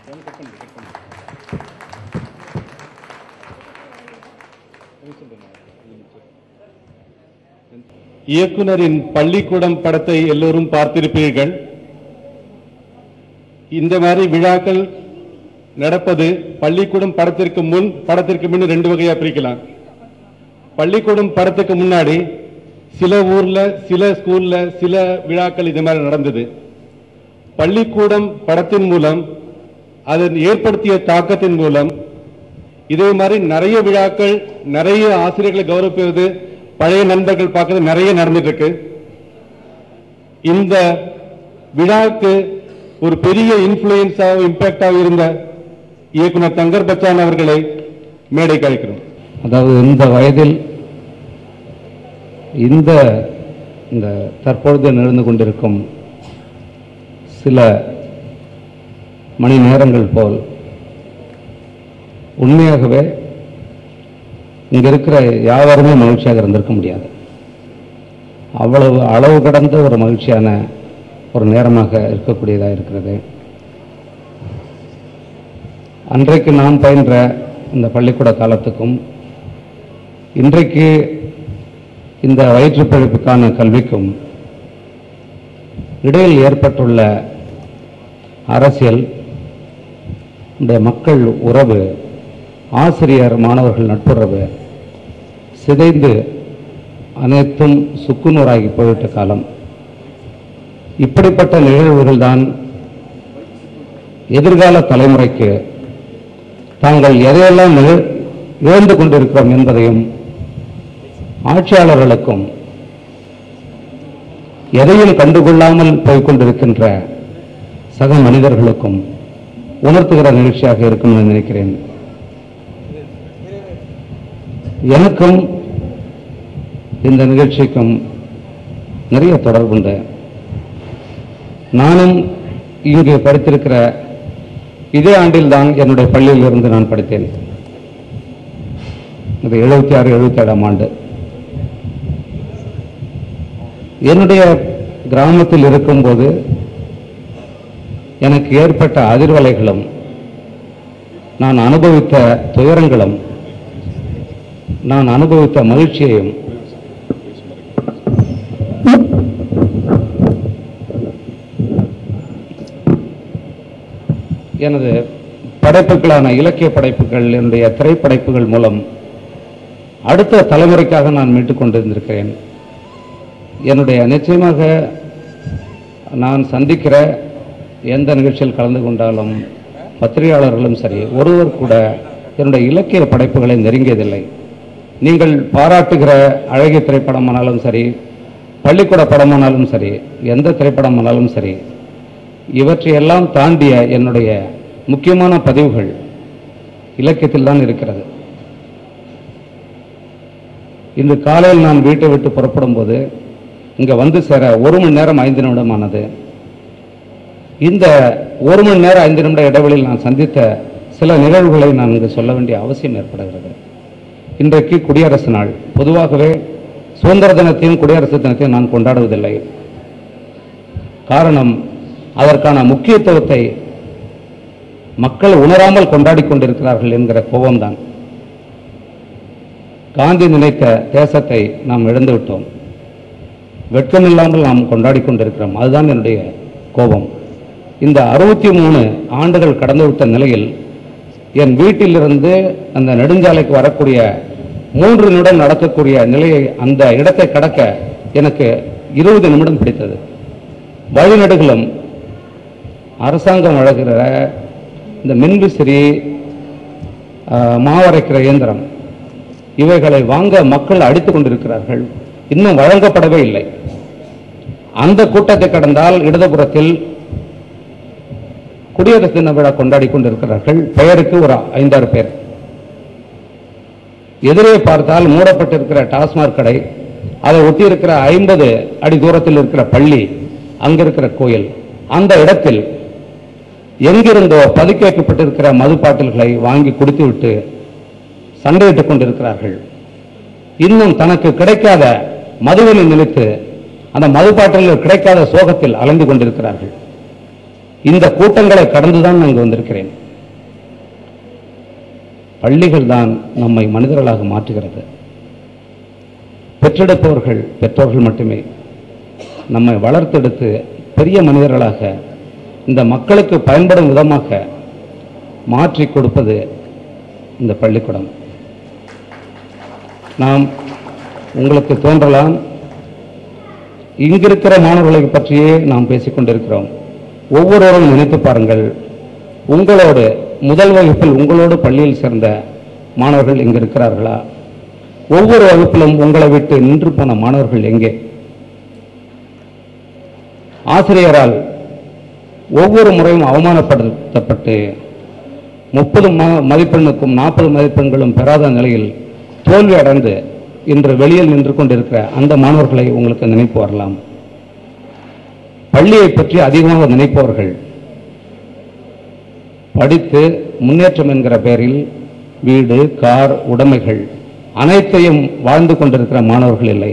இயக்குனரின் பள்ளிக்கூடம் படத்தை எல்லோரும் பார்த்திருப்பீர்கள் இந்த மாதிரி விழாக்கள் நடப்பது பள்ளிக்கூடம் படத்திற்கு முன் படத்திற்கு முன் ரெண்டு வகையா பிரிக்கலாம் பள்ளிக்கூடம் படத்துக்கு முன்னாடி சில ஊர்ல சில ஸ்கூல்ல சில விழாக்கள் இது மாதிரி நடந்தது பள்ளிக்கூடம் படத்தின் மூலம் அதன் ஏற்படுத்திய தாக்கத்தின் மூலம் இதே மாதிரி நிறைய விழாக்கள் நிறைய ஆசிரியர்களை கௌரவிப்பது பழைய நண்பர்கள் பார்க்கறது நிறைய நடந்துட்டு இருக்கு இந்த விழாவுக்கு ஒரு பெரிய இன்ஃபுளுயன்ஸாக இம்பாக்டாக இருந்த இயக்குனர் தங்கர் பச்சான் அவர்களை மேடைக்கு அழைக்கிறோம் அதாவது இந்த வயதில் இந்த இந்த தற்பொழுது நடந்து கொண்டிருக்கும் சில மணி நேரங்கள் போல் உண்மையாகவே இங்க இருக்கிற யாவருமே மகிழ்ச்சியாக இருந்திருக்க முடியாது அவ்வளவு அளவு கடந்த ஒரு மகிழ்ச்சியான ஒரு நேரமாக இருக்கக்கூடியதாக இருக்கிறது அன்றைக்கு நான் பயின்ற இந்த பள்ளிக்கூட காலத்துக்கும் இன்றைக்கு இந்த வயிற்றுப் பிழைப்புக்கான கல்விக்கும் இடையில் ஏற்பட்டுள்ள அரசியல் இந்த மக்கள் உறவு ஆசிரியர் மாணவர்கள் நட்புறவு சிதைந்து அனைத்தும் சுக்குநூறாகி போய்விட்ட காலம் இப்படிப்பட்ட நிகழ்வுகள் தான் எதிர்கால தலைமுறைக்கு தாங்கள் எதையெல்லாம் நிகழ் இழந்து கொண்டிருக்கிறோம் என்பதையும் ஆட்சியாளர்களுக்கும் எதையும் கண்டுகொள்ளாமல் போய்க்கொண்டிருக்கின்ற சக மனிதர்களுக்கும் உணர்த்துகிற நிகழ்ச்சியாக இருக்கும் என்று நினைக்கிறேன் எனக்கும் இந்த நிகழ்ச்சிக்கும் நிறைய தொடர்புண்டு நானும் இங்கு படித்திருக்கிற இதே ஆண்டில் தான் என்னுடைய பள்ளியில் இருந்து நான் படித்தேன் இது எழுபத்தி ஆறு எழுபத்தி ஏழாம் ஆண்டு என்னுடைய கிராமத்தில் இருக்கும்போது எனக்கு ஏற்பட்ட அதிர்வலைகளும் நான் அனுபவித்த துயரங்களும் நான் அனுபவித்த மகிழ்ச்சியையும் எனது படைப்புகளான இலக்கிய படைப்புகள் என்னுடைய திரைப்படைப்புகள் மூலம் அடுத்த தலைமுறைக்காக நான் மீட்டுக் கொண்டிருந்திருக்கிறேன் என்னுடைய நிச்சயமாக நான் சந்திக்கிற எந்த நிகழ்ச்சியில் கலந்து கொண்டாலும் பத்திரிகையாளர்களும் சரி ஒருவர் கூட என்னுடைய இலக்கிய படைப்புகளை நெருங்கியதில்லை நீங்கள் பாராட்டுகிற அழகிய திரைப்படமானாலும் சரி பள்ளிக்கூட படமானாலும் சரி எந்த திரைப்படமானாலும் சரி இவற்றையெல்லாம் தாண்டிய என்னுடைய முக்கியமான பதிவுகள் இலக்கியத்தில் தான் இருக்கிறது இன்று காலையில் நான் வீட்டை விட்டு புறப்படும் போது இங்க வந்து சேர ஒரு மணி நேரம் ஐந்து நிமிடம் ஆனது இந்த ஒரு மணி நேரம் ஐந்து நிமிட இடைவெளியில் நான் சந்தித்த சில நிகழ்வுகளை நான் இங்கு சொல்ல வேண்டிய அவசியம் ஏற்படுகிறது இன்றைக்கு குடியரசு நாள் பொதுவாகவே சுதந்திர தினத்தையும் குடியரசு தினத்தையும் நான் கொண்டாடுவதில்லை காரணம் அதற்கான முக்கியத்துவத்தை மக்கள் உணராமல் கொண்டாடி கொண்டிருக்கிறார்கள் என்கிற கோபம்தான் காந்தி நினைத்த தேசத்தை நாம் இழந்து விட்டோம் வெட்கமில்லாமல் நாம் கொண்டாடி கொண்டிருக்கிறோம் அதுதான் என்னுடைய கோபம் இந்த அறுபத்தி மூணு ஆண்டுகள் கடந்துவிட்ட நிலையில் என் வீட்டிலிருந்து அந்த நெடுஞ்சாலைக்கு வரக்கூடிய மூன்று நிமிடம் நடக்கக்கூடிய நிலையை அந்த இடத்தை கடக்க எனக்கு இருபது நிமிடம் பிடித்தது வழிநடுகளும் அரசாங்கம் வழங்குகிற இந்த மின்விசிறி ஆஹ், மாவரைக்கிற இயந்திரம் இவைகளை வாங்க மக்கள் அடித்துக் கொண்டிருக்கிறார்கள் இன்னும் வழங்கப்படவே இல்லை அந்த கூட்டத்தை கடந்தால் இடதுபுறத்தில் குடியரசு தின விழா கொண்டாடி கொண்டிருக்கிறார்கள் பெயருக்கு ஒரு ஐந்தாறு பேர் எதிரே பார்த்தால் மூடப்பட்டிருக்கிற டாஸ்மாக் கடை அதை ஒட்டி இருக்கிற ஐம்பது அடி தூரத்தில் இருக்கிற பள்ளி அங்க இருக்கிற கோயில் அந்த இடத்தில் எங்கிருந்தோ பதுக்கி வைக்கப்பட்டிருக்கிற மது பாட்டில்களை வாங்கி குடித்துவிட்டு சண்டையிட்டுக் கொண்டிருக்கிறார்கள் இன்னும் தனக்கு கிடைக்காத மதுவினை நினைத்து அந்த மது பாட்டில்கள் கிடைக்காத சோகத்தில் அலைந்து கொண்டிருக்கிறார்கள் இந்த கூட்டங்களை கடந்துதான் நான் இங்கு வந்திருக்கிறேன் பள்ளிகள் தான் நம்மை மனிதர்களாக மாற்றுகிறது பெற்றெடுப்பவர்கள் பெற்றோர்கள் மட்டுமே நம்மை வளர்த்தெடுத்து பெரிய மனிதர்களாக இந்த மக்களுக்கு பயன்படும் விதமாக மாற்றி கொடுப்பது இந்த பள்ளிக்கூடம் நாம் உங்களுக்கு தோன்றலாம் இங்கிருக்கிற மாணவர்களை பற்றியே நாம் பேசிக் கொண்டிருக்கிறோம் ஒவ்வொருவரும் நினைத்து பாருங்கள் உங்களோடு முதல் வகுப்பில் உங்களோடு பள்ளியில் சேர்ந்த மாணவர்கள் இங்கு இருக்கிறார்களா ஒவ்வொரு வகுப்பிலும் உங்களை விட்டு நின்று போன மாணவர்கள் எங்கே ஆசிரியரால் ஒவ்வொரு முறையும் அவமானப்படுத்தப்பட்டு முப்பது மதிப்பெண்ணுக்கும் நாற்பது மதிப்பெண்களும் பெறாத நிலையில் தோல்வி அடைந்து இன்று வெளியில் நின்று கொண்டிருக்கிற அந்த மாணவர்களை உங்களுக்கு நினைப்பு வரலாம் பள்ளியை பற்றி அதிகமாக நினைப்பவர்கள் படித்து முன்னேற்றம் என்கிற பெயரில் வீடு கார் உடைமைகள் அனைத்தையும் வாழ்ந்து கொண்டிருக்கிற மாணவர்கள் இல்லை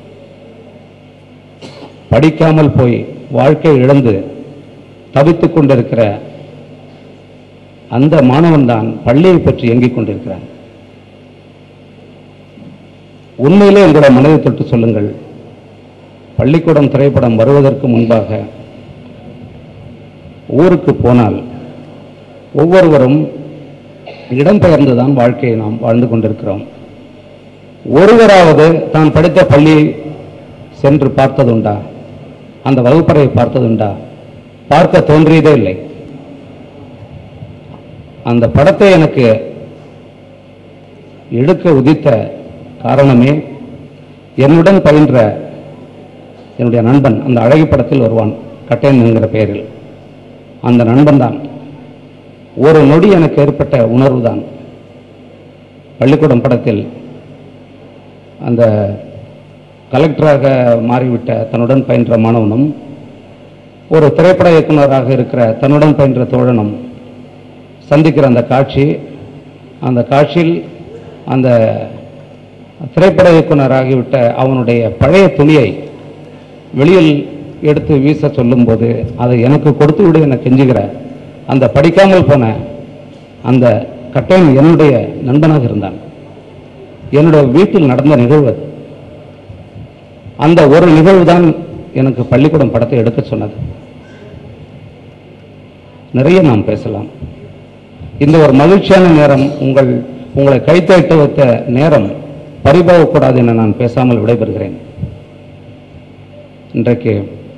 படிக்காமல் போய் வாழ்க்கை இழந்து தவித்துக் கொண்டிருக்கிற அந்த மாணவன் தான் பள்ளியை பற்றி இயங்கிக் கொண்டிருக்கிறான் உண்மையிலே உங்களுடைய மனதை தொட்டு சொல்லுங்கள் பள்ளிக்கூடம் திரைப்படம் வருவதற்கு முன்பாக ஊருக்கு போனால் ஒவ்வொருவரும் இடம்பெயர்ந்துதான் வாழ்க்கையை நாம் வாழ்ந்து கொண்டிருக்கிறோம் ஒருவராவது தான் படித்த பள்ளியை சென்று பார்த்ததுண்டா அந்த வகுப்பறையை பார்த்ததுண்டா பார்க்க தோன்றியதே இல்லை அந்த படத்தை எனக்கு எடுக்க உதித்த காரணமே என்னுடன் பயின்ற என்னுடைய நண்பன் அந்த அழகி படத்தில் வருவான் கட்டையன் என்கிற பெயரில் அந்த நண்பன் தான் ஒரு நொடி எனக்கு ஏற்பட்ட உணர்வு தான் பள்ளிக்கூடம் படத்தில் அந்த கலெக்டராக மாறிவிட்ட தன்னுடன் பயின்ற மாணவனும் ஒரு திரைப்பட இயக்குனராக இருக்கிற தன்னுடன் பயின்ற தோழனும் சந்திக்கிற அந்த காட்சி அந்த காட்சியில் அந்த திரைப்பட இயக்குனராகிவிட்ட அவனுடைய பழைய துணியை வெளியில் எடுத்து வீச சொல்லும்போது அதை எனக்கு கொடுத்து விடு என கெஞ்சுகிற அந்த படிக்காமல் போன அந்த கட்டையன் என்னுடைய நண்பனாக இருந்தான் என்னுடைய வீட்டில் நடந்த நிகழ்வு அது. அந்த ஒரு நிகழ்வு தான் எனக்கு பள்ளிக்கூடம் படத்தை எடுக்க சொன்னது நிறைய நாம் பேசலாம் இந்த ஒரு மகிழ்ச்சியான நேரம் உங்கள் உங்களை கைத்தட்ட வைத்த நேரம் பறிபோகக்கூடாது என நான் பேசாமல் விடைபெறுகிறேன் இன்றைக்கு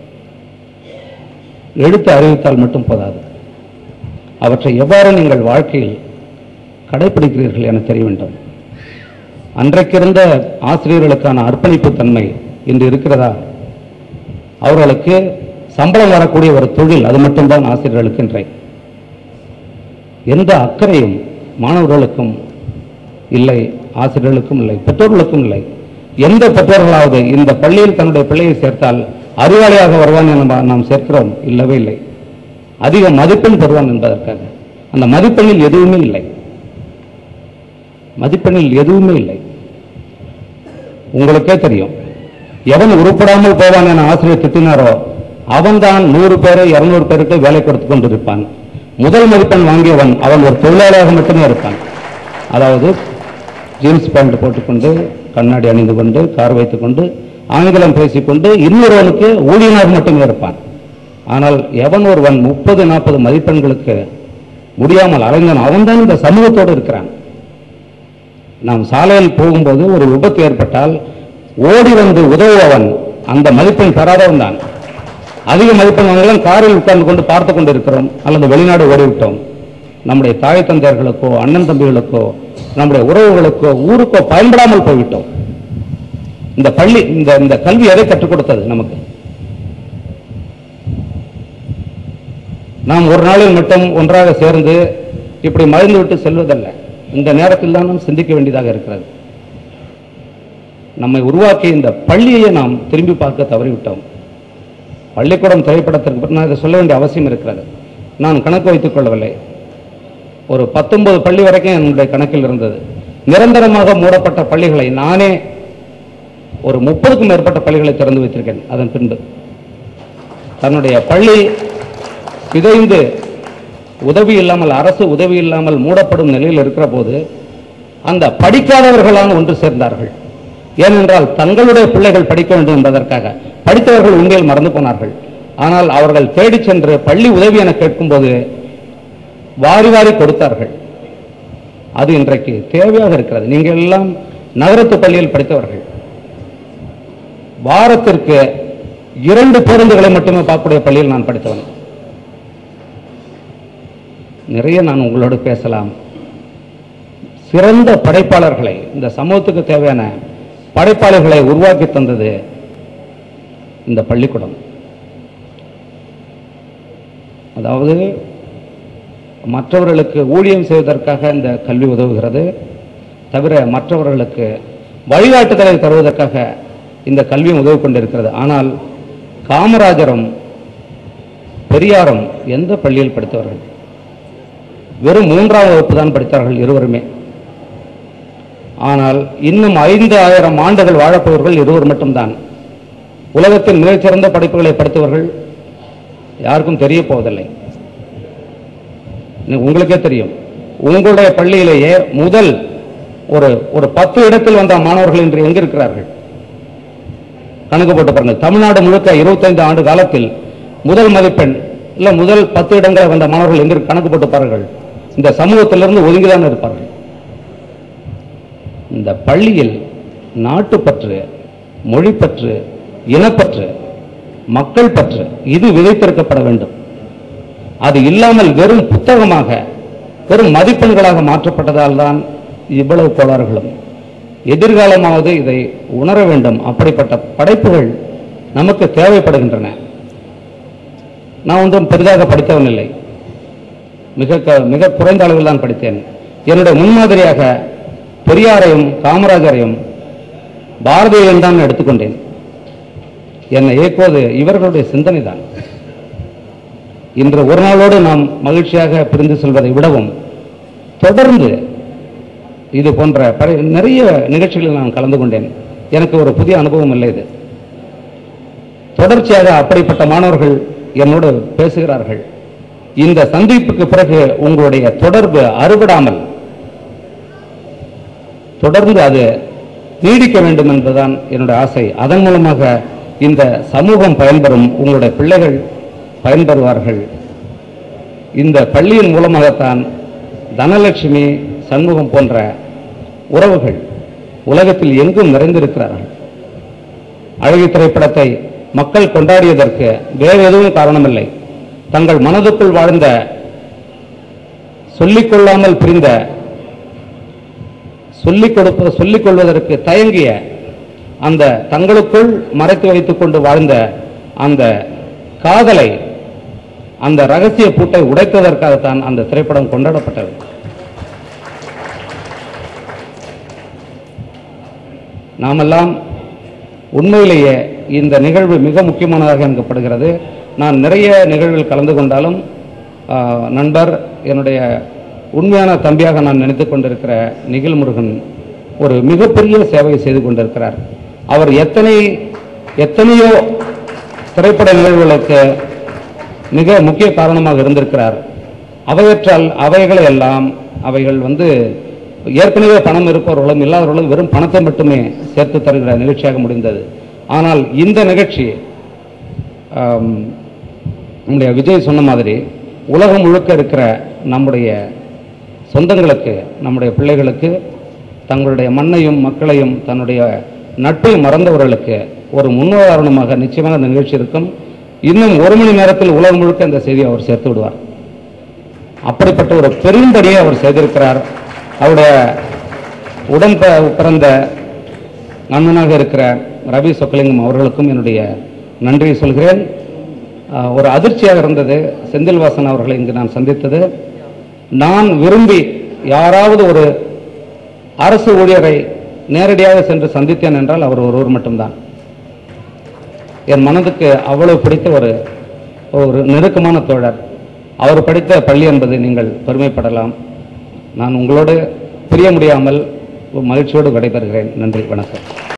எழுத்து அறிவித்தால் மட்டும் போதாது அவற்றை எவ்வாறு நீங்கள் வாழ்க்கையில் கடைபிடிக்கிறீர்கள் என தெரிய வேண்டும் அன்றைக்கிருந்த ஆசிரியர்களுக்கான அர்ப்பணிப்பு தன்மை இன்று இருக்கிறதா அவர்களுக்கு சம்பளம் வரக்கூடிய ஒரு தொழில் அது மட்டும்தான் ஆசிரியர்களுக்கு இன்றைக்கு எந்த அக்கறையும் மாணவர்களுக்கும் இல்லை ஆசிரியர்களுக்கும் இல்லை பெற்றோர்களுக்கும் இல்லை எந்த பெற்றோர்களாவது இந்த பள்ளியில் தன்னுடைய பிள்ளையை சேர்த்தால் அறிவாளியாக வருவான் என நாம் நாம் சேர்க்கிறோம் இல்லவே இல்லை அதிக மதிப்பெண் பெறுவான் என்பதற்காக அந்த மதிப்பெண்ணில் எதுவுமே இல்லை மதிப்பெண்ணில் எதுவுமே இல்லை உங்களுக்கே தெரியும் எவன் உருப்படாமல் போவான் என ஆசிரியர் திட்டினாரோ அவன்தான் நூறு பேரை இருநூறு பேருக்கு வேலை கொடுத்து கொண்டிருப்பான் முதல் மதிப்பெண் வாங்கியவன் அவன் ஒரு தொழிலாளியாக மட்டுமே இருப்பான் அதாவது ஜீன்ஸ் பேண்ட் போட்டுக்கொண்டு கண்ணாடி அணிந்து கொண்டு கார் வைத்துக்கொண்டு ஆங்கிலம் பேசிக்கொண்டு இன்னொருவனுக்கு ஊழியனாக மட்டுமே இருப்பான் ஆனால் எவன் ஒருவன் முப்பது நாற்பது மதிப்பெண்களுக்கு முடியாமல் அலைந்தான் அவன்தான் இந்த சமூகத்தோடு இருக்கிறான் நாம் சாலையில் போகும்போது ஒரு விபத்து ஏற்பட்டால் ஓடி வந்து உதவுபவன் அந்த மதிப்பெண் பெறாதவன் தான் அதிக மதிப்பெண் வாங்கலாம் காரில் உட்கார்ந்து கொண்டு பார்த்து கொண்டு இருக்கிறோம் அல்லது வெளிநாடு ஓடிவிட்டோம் நம்முடைய தாய் தந்தையர்களுக்கோ அண்ணன் தம்பிகளுக்கோ நம்முடைய உறவுகளுக்கோ ஊருக்கோ பயன்படாமல் போய்விட்டோம் இந்த பள்ளி இந்த இந்த கல்வி எதை கற்றுக் கொடுத்தது நமக்கு நாம் ஒரு நாளில் மட்டும் ஒன்றாக சேர்ந்து இப்படி மறைந்து விட்டு செல்வதல்ல இந்த நேரத்தில் தான் நாம் சிந்திக்க வேண்டியதாக இருக்கிறது நம்மை உருவாக்கிய இந்த பள்ளியை நாம் திரும்பி பார்க்க தவறிவிட்டோம் பள்ளிக்கூடம் திரைப்படத்திற்கு பிறகு நான் இதை சொல்ல வேண்டிய அவசியம் இருக்கிறது நான் கணக்கு வைத்துக் கொள்ளவில்லை ஒரு பத்தொன்பது பள்ளி வரைக்கும் என்னுடைய கணக்கில் இருந்தது நிரந்தரமாக மூடப்பட்ட பள்ளிகளை நானே ஒரு முப்பதுக்கும் மேற்பட்ட பள்ளிகளை திறந்து வைத்திருக்கேன் அதன் பின்பு தன்னுடைய பள்ளி சிதைந்து உதவி இல்லாமல் அரசு உதவி இல்லாமல் மூடப்படும் நிலையில் இருக்கிற போது அந்த படிக்காதவர்களான ஒன்று சேர்ந்தார்கள் ஏனென்றால் தங்களுடைய பிள்ளைகள் படிக்க வேண்டும் என்பதற்காக படித்தவர்கள் உண்மையில் மறந்து போனார்கள் ஆனால் அவர்கள் தேடிச் சென்று பள்ளி உதவி என கேட்கும்போது வாரி வாரி கொடுத்தார்கள் அது இன்றைக்கு தேவையாக இருக்கிறது நீங்கள் எல்லாம் நகரத்து பள்ளியில் படித்தவர்கள் வாரத்திற்கு இரண்டு பேருந்துகளை மட்டுமே பார்க்கக்கூடிய பள்ளியில் நான் படித்தவன் நிறைய நான் உங்களோடு பேசலாம் சிறந்த படைப்பாளர்களை இந்த சமூகத்துக்கு தேவையான படைப்பாளர்களை உருவாக்கி தந்தது இந்த பள்ளிக்கூடம் அதாவது மற்றவர்களுக்கு ஊழியம் செய்வதற்காக இந்த கல்வி உதவுகிறது தவிர மற்றவர்களுக்கு வழிகாட்டுதலை தருவதற்காக இந்த கல்வியும் உதவி கொண்டிருக்கிறது ஆனால் காமராஜரும் பெரியாரும் எந்த பள்ளியில் படித்தவர்கள் வெறும் மூன்றாம் வகுப்பு தான் படித்தார்கள் இருவருமே ஆனால் இன்னும் ஐந்து ஆயிரம் ஆண்டுகள் வாழப்போவர்கள் இருவர் மட்டும்தான் உலகத்தின் மிகச்சிறந்த படிப்புகளை படித்தவர்கள் யாருக்கும் தெரிய போவதில்லை நீ- உங்களுக்கே தெரியும் உங்களுடைய பள்ளியிலேயே முதல் ஒரு ஒரு பத்து இடத்தில் வந்த மாணவர்கள் இன்று எங்க இருக்கிறார்கள் கணக்கு போட்டு பாருங்க தமிழ்நாடு முழுக்க 25 ஆண்டு காலத்தில் முதல் மதிப்பெண் இல்ல முதல் பத்து இடங்களை வந்த மாணவர்கள் எங்க இருக்கு? கணக்கு போட்டு பாருங்கள் இந்த சமூகத்திலிருந்து ஒதுங்கிதான் இருப்பார்கள் இந்த பள்ளியில் நாட்டுப்பற்று மொழிப்பற்று இனப்பற்று மக்கள் பற்று இது விதைத்திருக்கப்பட வேண்டும் அது இல்லாமல் வெறும் புத்தகமாக வெறும் மதிப்பெண்களாக மாற்றப்பட்டதால் தான் இவ்வளவு கோளாறுகளும் எதிர்காலமாவது இதை உணர வேண்டும் அப்படிப்பட்ட படைப்புகள் நமக்கு தேவைப்படுகின்றன நான் ஒன்றும் பெரிதாக படித்தவன் இல்லை மிக க- மிக குறைந்த அளவில் தான் படித்தேன் என்னுடைய முன்மாதிரியாக பெரியாரையும் காமராஜரையும் பாரதியையும் தான் எடுத்துக்கொண்டேன் என்னை இயக்குவது இவர்களுடைய சிந்தனை தான் இன்று ஒரு நாளோடு நாம் மகிழ்ச்சியாக பிரிந்து செல்வதை விடவும் தொடர்ந்து இது போன்ற பல- நிறைய நிகழ்ச்சிகளில் நான் கலந்து கொண்டேன் எனக்கு ஒரு புதிய அனுபவம் இல்லை இது தொடர்ச்சியாக அப்படிப்பட்ட மாணவர்கள் என்னோடு பேசுகிறார்கள் இந்த சந்திப்புக்கு பிறகு உங்களுடைய தொடர்பு அறுபடாமல் தொடர்ந்து அது நீடிக்க வேண்டும் என்பதுதான் என்னுடைய ஆசை அதன் மூலமாக இந்த சமூகம் பயன்பெறும் உங்களுடைய பிள்ளைகள் பயன்பெறுவார்கள் இந்த பள்ளியின் மூலமாகத்தான் தனலட்சுமி சண்முகம் போன்ற உறவுகள் உலகத்தில் எங்கும் நிறைந்திருக்கிறார்கள் அழகி திரைப்படத்தை மக்கள் கொண்டாடியதற்கு வேறு எதுவும் காரணமில்லை தங்கள் மனதுக்குள் வாழ்ந்த சொல்லிக் கொள்ளாமல் பிரிந்த சொல்லிக் கொடுப்ப சொல்லிக் கொள்வதற்கு தயங்கிய அந்த தங்களுக்குள் மறைத்து வைத்துக் கொண்டு வாழ்ந்த அந்த காதலை அந்த ரகசிய பூட்டை உடைத்ததற்காகத்தான் அந்த திரைப்படம் கொண்டாடப்பட்டது நாமெல்லாம் உண்மையிலேயே இந்த நிகழ்வு மிக முக்கியமானதாக எனக்குப்படுகிறது நான் நிறைய நிகழ்வில் கலந்து கொண்டாலும் ஆ, நண்பர் என்னுடைய உண்மையான தம்பியாக நான் நினைத்துக் கொண்டிருக்கிற நிகில் முருகன் ஒரு மிகப்பெரிய சேவை செய்து கொண்டிருக்கிறார் அவர் எத்தனை எத்தனையோ திரைப்பட நிகழ்வுகளுக்கு மிக முக்கிய காரணமாக இருந்திருக்கிறார் அவையற்றால் அவைகளை எல்லாம் அவைகள் வந்து ஏற்கனவே பணம் இருப்பவர்களும் இல்லாதவர்களும் வெறும் பணத்தை மட்டுமே சேர்த்து தருகிற நிகழ்ச்சியாக முடிந்தது ஆனால் இந்த நிகழ்ச்சி ஆம், நம்முடைய விஜய் சொன்ன மாதிரி உலகம் முழுக்க இருக்கிற நம்முடைய சொந்தங்களுக்கு நம்முடைய பிள்ளைகளுக்கு தங்களுடைய மண்ணையும் மக்களையும் தன்னுடைய நட்பை மறந்தவர்களுக்கு ஒரு முன்னுதாரணமாக நிச்சயமாக இந்த நிகழ்ச்சி இருக்கும் இன்னும் ஒரு மணி நேரத்தில் உலகம் முழுக்க இந்த செய்தியை அவர் சேர்த்து விடுவார் அப்படிப்பட்ட ஒரு பெரும்படியை அவர் செய்திருக்கிறார் அவருடைய உடன் ப- பிறந்த அண்ணனாக இருக்கிற ரவி சொக்கலிங்கம் அவர்களுக்கும் என்னுடைய நன்றியை சொல்கிறேன் ஆஹ், ஒரு அதிர்ச்சியாக இருந்தது செந்தில்வாசன் அவர்களை இங்கு நான் சந்தித்தது நான் விரும்பி யாராவது ஒரு அரசு ஊழியரை நேரடியாக சென்று சந்தித்தேன் என்றால் அவர் ஒருவர் மட்டும்தான் என் மனதுக்கு அவ்வளவு பிடித்த ஒரு ஒரு நெருக்கமான தோழர் அவர் படித்த பள்ளி என்பது நீங்கள் பெருமைப்படலாம் நான் உங்களோடு பிரிய முடியாமல் மகிழ்ச்சியோடு விடைபெறுகிறேன் நன்றி வணக்கம்